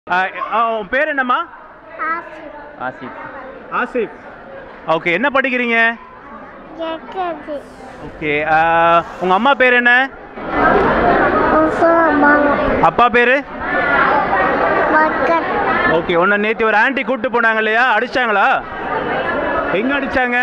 உன் பேர் என்னம்மா ஆசிப் ஆசிப் ஆசிப் ஓகே என்ன படிக்கிறீங்க கேட்குது ஓகே உங்கள் அம்மா பேர் என்ன உசுரமாக அப்பா பேர் மக்கள் ஓகே உன்னை நேற்று ஒரு ஆன்ட்டி கூப்பிட்டு போனாங்க இல்லையா அடிச்சாங்களா எங்கே அடிச்சாங்க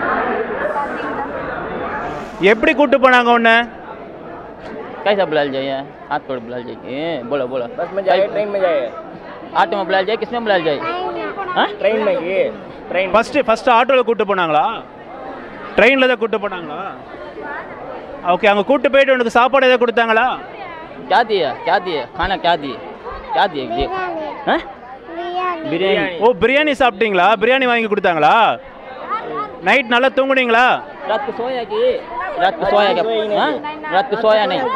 எப்படி கூப்பிட்டு போனாங்க உன்னை कैसा बुलाया जाए हाथ पर बुलाया जाए ए, बोलो बोलो बस में जाए ट्रेन में जाए ऑटो में बुलाया जाए किस में बुलाया जाए हाँ? ट्रेन में ये ट्रेन ஃபஸ்ட்டு ஃபஸ்ட்டு ஆட்டோவில் கூப்பிட்டு போனாங்களா ட்ரெயினில் தான் கூப்பிட்டு போனாங்களா ஓகே அங்கே கூப்பிட்டு போயிட்டு உனக்கு சாப்பாடு எதாவது கொடுத்தாங்களா क्या दिया क्या दिया खाना क्या दिए क्या दिए दिए பிரியாணி हाँ? பிரியாணி बिरयानी ஓ பிரியாணி சாப்பிட்டீங்களா பிரியாணி வாங்கி கொடுத்தாங்களா நைட் நல்லா தூங்குனீங்களா रात को सोया कि रात को सोया क्या हाँ? रात को सोया नहीं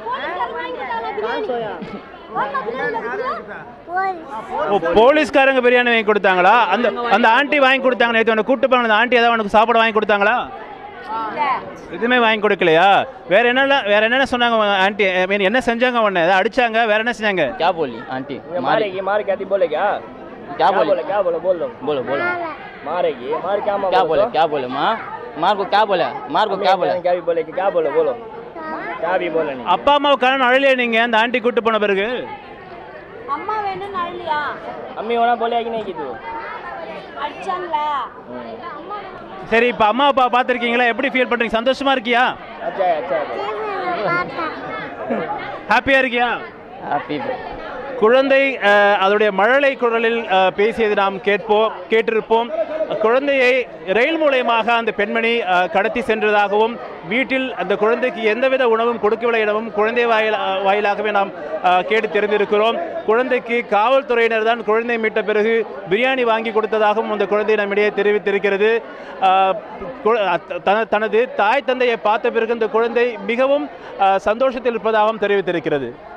போலீஸ் ஓ போலீஸ்காரங்க பிரியாணி வாங்கி கொடுத்தாங்களா அந்த அந்த ஆண்டி வாங்கி கொடுத்தாங்க நேற்று உனக்கு கூப்பிட்டு போன அந்த ஆண்டி ஏதாவது உனக்கு சாப்பாடு வாங்கி கொடுத்தாங்களா எதுவுமே வாங்கி கொடுக்கலையா வேற என்னென்ன வேற என்னென்ன சொன்னாங்க ஆண்டி ஐ மீன் என்ன செஞ்சாங்க உன்னை ஏதாவது அடிச்சாங்க வேற என்ன செஞ்சாங்க क्या बोली आंटी ये मारे मारेगी मार क्या थी बोले क्या क्या बोले बोले क्या बोले बोल दो बोलो बोलो मारेगी मार क्या मार क्या बोले क्या बोले माँ मार को क्या बोला मार को क्या बोला क्या भी बोले कि क्या बोले बोलो क्या भी बोले नहीं அப்பா அம்மாவை கல்யாணம் அழலையே நீங்க அந்த ஆண்டி கூட்டு போன பிறகு அம்மா வேணும்னு அழுலியா अम्मी होना बोले कि नहीं की तू அடிச்சாங்களா சரி இப்போ அம்மா அப்பா பார்த்துருக்கீங்களா எப்படி ஃபீல் பண்றீங்க சந்தோஷமா இருக்கியா अच्छा है अच्छा है டிவியில் பார்த்தேன் ஹாப்பியா இருக்கியா हैप्पी குழந்தை அஹ், அதோடைய மழலை குரலில் அஹ், பேசியது நாம் கேட்போம் கேட்டிருப்போம் குழந்தையை ரயில் மூலயமாக அந்த பெண்மணி அஹ், கடத்தி சென்றதாகவும் வீட்டில் அந்த குழந்தைக்கு எந்தவித உணவும் கொடுக்கவில்லை எனவும் குழந்தை வாயில் அஹ், வாயிலாகவே நாம் அஹ், கேட்டு தெரிந்திருக்கிறோம் குழந்தைக்கு காவல்துறையினர் தான் குழந்தை மீட்ட பிறகு பிரியாணி வாங்கி கொடுத்ததாகவும் அந்த குழந்தை நம்மிடையே தெரிவித்திருக்கிறது அஹ், கு- த- தனது தாய் தந்தையை பார்த்த பிறகு இந்த குழந்தை மிகவும் அஹ், சந்தோஷத்தில் இருப்பதாகவும் தெரிவித்திருக்கிறது